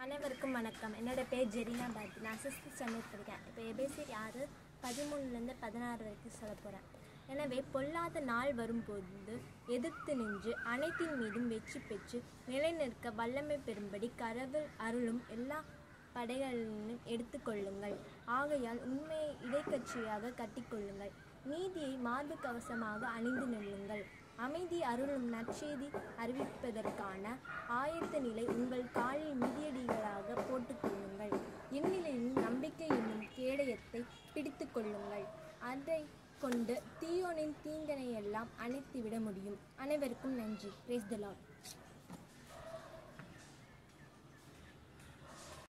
அனைவருக்கும் வணக்கம் என்னோட பேர் ஜெரினா பாரதி நான் சிக்ஸ்த் ஸ்டாண்டர்ட் படிக்கிறேன் இப்போ எபேசிட் ஆறு பதிமூணுலேருந்து பதினாறு வரைக்கும் சொல்ல போகிறேன் எனவே பொல்லாத நாள் வரும்போது எதிர்த்து நின்று அனைத்தின் மீதும் வெற்றி பெற்று நிலைநிற்க வல்லமை பெறும்படி கடவுள் அருளும் எல்லா படைகளிலும் எடுத்துக்கொள்ளுங்கள் ஆகையால் உண்மையை இடைக்கட்சியாக கட்டிக்கொள்ளுங்கள் நீதியை மார்பு கவசமாக அணிந்து நில்லுங்கள் அமைதி அருளும் நற்செய்தி அறிவிப்பதற்கான ஆயத்த நிலை உங்கள் காலில் மிதியடிகளாக போட்டுக்கொள்ளுங்கள் இந்நிலையில் நம்பிக்கை என்னும் கேடயத்தை பிடித்து கொள்ளுங்கள் அதை கொண்டு தீயோனின் தீங்கனையெல்லாம் அணைத்துவிட முடியும் அனைவருக்கும் நன்றி பிரேஸ் த லார்ட்